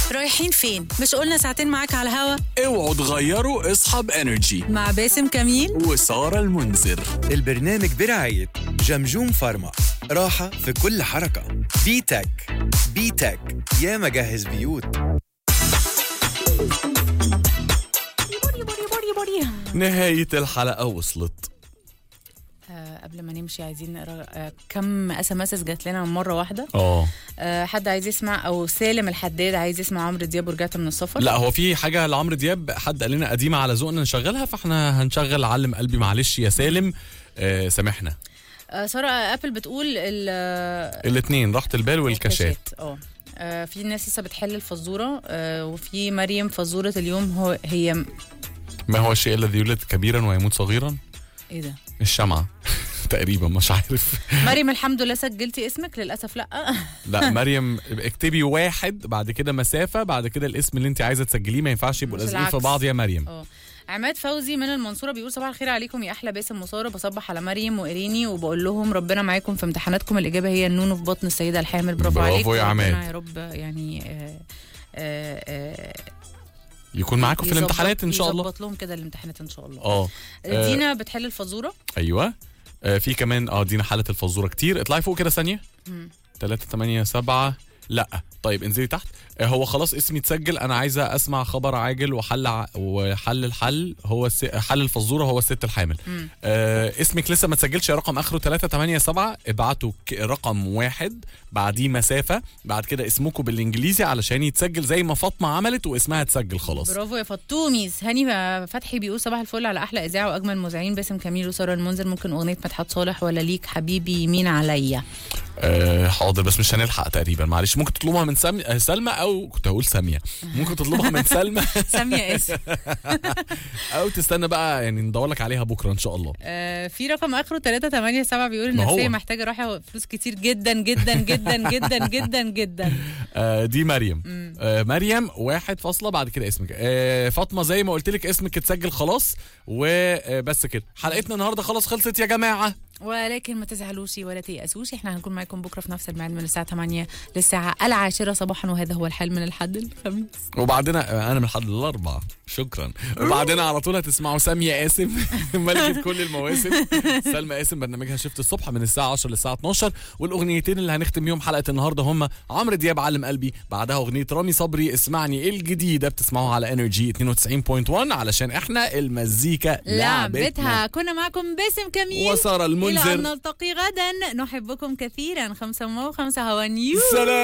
رايحين فين؟ مش قلنا ساعتين معاك على الهوا اوعوا تغيروا اصحاب انرجي مع باسم كميل وسارة المنذر البرنامج برعاية جمجوم فارما راحة في كل حركة بيتك بيتك يا مجهز بيوت نهاية الحلقة وصلت آه قبل ما نمشي عايزين نقرا آه كم اس ام اس جات لنا مره واحده اه آه حد عايز يسمع او سالم الحداد عايز يسمع عمرو دياب ورجعت من السفر لا هو في حاجة لعمرو دياب حد قال لنا قديمة على ذوقنا نشغلها فاحنا هنشغل علم قلبي معلش يا سالم آه سامحنا آه ساره ابل بتقول ال- آه، الاثنين راحة البال والكاشات اه آه، في ناس لسه بتحل الفزوره آه وفي مريم فزوره اليوم هو هي ما هو الشيء الذي يولد كبيرا ويموت صغيرا ايه ده الشمعة تقريبا مش عارف مريم الحمد لله سجلتي اسمك للاسف لا لا مريم اكتبي واحد بعد كده مسافة بعد كده الاسم اللي انت عايزة تسجليه ما ينفعش يبقوا مش لازقين في العكس. بعض يا مريم اه عماد فوزي من المنصوره بيقول صباح الخير عليكم يا احلى باسم وساره بصبح على مريم وإيريني وبقول لهم ربنا معاكم في امتحاناتكم الاجابه هي النون في بطن السيده الحامل برافو, برافو عليك يا وربنا عماد. يا رب يعني آه آه آه يكون معاكم في يظبط- الامتحانات ان شاء الله يظبط لهم كده الامتحانات ان شاء الله اه آه، دينا بتحل الفزوره ايوه آه في كمان اه دينا حالة الفزورة كتير اطلعي فوق كده ثانية 3 8 7 لا طيب انزلي تحت آه هو خلاص اسمي اتسجل انا عايزه اسمع خبر عاجل وحل ع... وحل الحل هو الس... حل الفزوره هو الست الحامل آه اسمك لسه ما اتسجلش يا رقم اخره 3 8 7 ابعتوا ك... رقم واحد بعديه مسافه بعد كده اسمكم بالانجليزي علشان يتسجل زي ما فاطمه عملت واسمها اتسجل خلاص برافو يا فطوميز هاني فتحي بيقول صباح الفل على احلى اذاعه واجمل مذيعين باسم كميل وساره المنذر ممكن اغنيه مدحت صالح ولا ليك حبيبي يمين عليا آه حاضر بس مش هنلحق تقريبا معلش ممكن تطلبها من سم... آه، سلمى او كنت هقول ساميه ممكن تطلبها من سلمى ساميه اسم او تستنى بقى يعني ندور لك عليها بكره ان شاء الله آه، في رقم اخره 387 بيقول ما هو. النفسيه محتاجه راحه وفلوس كتير جدا جدا جدا جدا جدا جدا آه دي مريم آه مريم واحد فاصلة بعد كده اسمك آه فاطمة زي ما قلت لك اسمك اتسجل خلاص وبس كده حلقتنا النهاردة خلاص خلصت يا جماعة ولكن ما تزعلوش ولا تيأسوش احنا هنكون معاكم بكره في نفس الميعاد من الساعه 8 للساعه العاشرة صباحا وهذا هو الحال من الحد الخميس وبعدين آه، انا من الحد الاربعة شكرا وبعدين على طول هتسمعوا سامية قاسم ملكة كل المواسم سلمى قاسم برنامجها شفت الصبح من الساعة 10 للساعة 12 والاغنيتين اللي هنختم بيهم حلقة النهاردة هم عمرو دياب علم قلبي بعدها اغنية رامي صبري اسمعني الجديدة بتسمعوها على انرجي 92.1 علشان احنا المزيكا لعبتها كنا معكم باسم كميل وسارة إلى أن المنذر نلتقي غدا نحبكم كثيرا خمسة وخمسة هوا نيو سلام